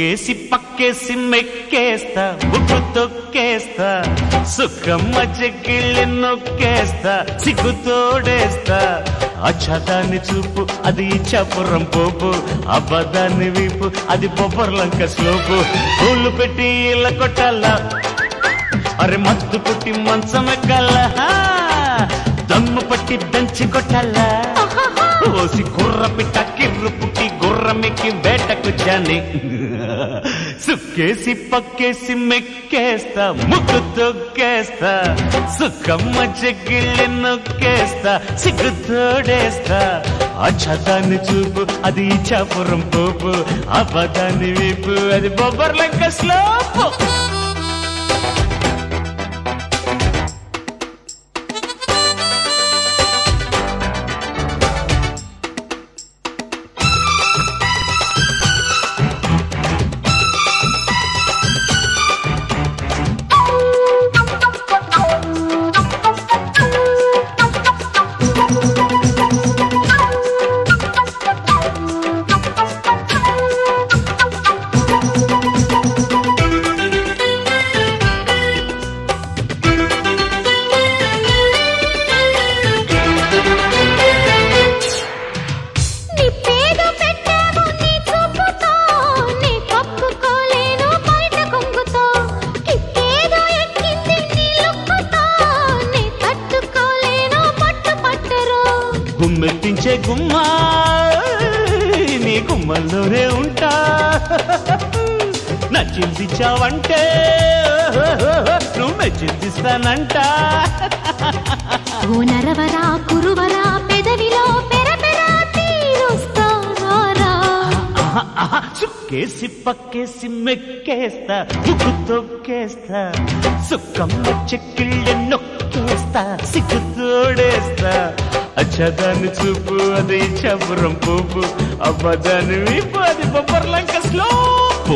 సుక్కేసి పక్కేసి మెక్కేస్తా book తొక్కేస్తా సుఖమ్మ చెక్కిళ్ళి నొక్కేస్తా సిగ్గు తోడేస్తా అచ్చదాన్ని చూపు అది ఇచ్చాపురం పోపు అబద్ధాన్ని వీపు అది బొబ్బర్లంక స్లోపు పూలు పెట్టి ఇళ్ళ కొట్టాలా అరే మత్తు పుట్టి మంచం ఎక్కాల దమ్ము పట్టి దంచి కొట్టాల ఓసి కుర్ర పిట్ట కిర్రు పుట్టి గుర్రమెక్కి వేటకు జాని సుక్కేసి పక్కేసి మెక్కేస్తా ముక్కు తొక్కేస్తా సుఖమ్మ చెక్కిళ్ళి నొక్కేస్తా సిగ్గు తోడేస్తా అచ్చదాన్ని చూపు అది ఇచ్చాపురం పోపు అబదాన్ని వీపు అది బొబ్బర్లంక స్లోపు నీ పేరు పెట్టావు నీ చూపుతో నీ కప్పుకోలేను బయట కొంగుతో కిక్కేదో ఎక్కింది నీ లుక్కుతో నీ తట్టుకోలేను పట్టు పట్టరు గుమ్మెత్తించే గుమ్మ నీ గుమ్మల్లోనే ఉంటా నచ్చిందిచ్చావంటే నువ్వు మెచ్చిందిస్తానంట ఓ నరవరా కురువరా పెదవిలో పెరపెరా తీరుస్తారా ఆహా, ఆహా, సుక్కేసి పక్కేసి మెక్కేస్తా ముక్కు తొక్కేస్తా సుక్కమ్మ చెక్కిళ్ళి నొక్కేస్తా సిగ్గు తోడేస్తా అచ్చదాన్ని చూపు అది చపురం పూపు అబ్బదాన్ని వీపు అది బొబ్బర్లంక స్లోపు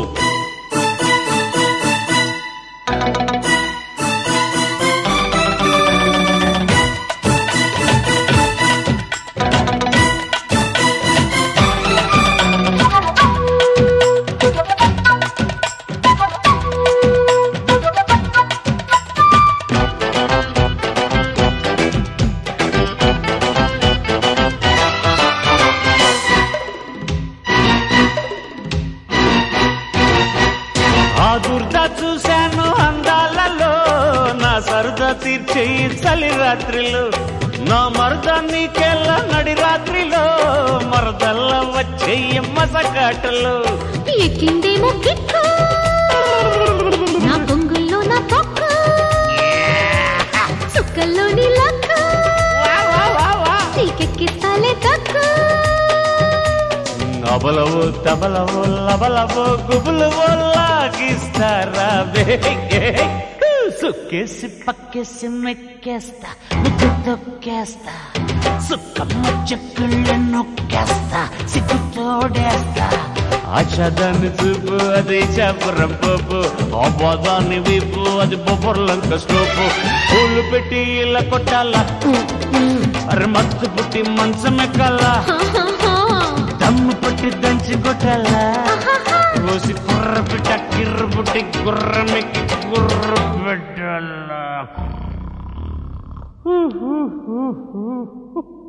ఆ దుర్ద చూశాను అందాలలో నా సరదా తీర్చే ఈ చలి రాత్రిలో నా మరద నీకెల్ల నడి రాత్రిలో మరదల్ల వచ్చే మసకాటలో ఎక్కిందేమో కిక్కు నా పొంగుల్లో నా పొక్కు చుక్కల్లో నీ లక్కు వా, వా, వా, వా. నీకెక్కిస్తాలే తక్కు అబలవో తబలవో లబలవో గుబులవో లాగిస్తారా బేగే సుక్కేసి పక్కేసి మెక్కేస్తా ముక్కు తొక్కేస్తా సుక్కమ్మ చెక్కుళ్ళు నొక్కేస్తా సిగ్గు తోడేస్తా ఆశాదాన్ని చూపు అది చాపురం పోపు అబ్బదాన్ని వీపు అది బొబ్బర్లంక స్టోపు పూలు పెట్టి ఇలా కొట్టాలా అరే మత్తు పుట్టి మంచం ఎక్కాలా దమ్ము పట్టి దంచి కొట్టాలా రోజు కుర్ర పిట్ట కిర్ర పుట్టి గుర్రమెక్కి గుర్ర పెట్టాలా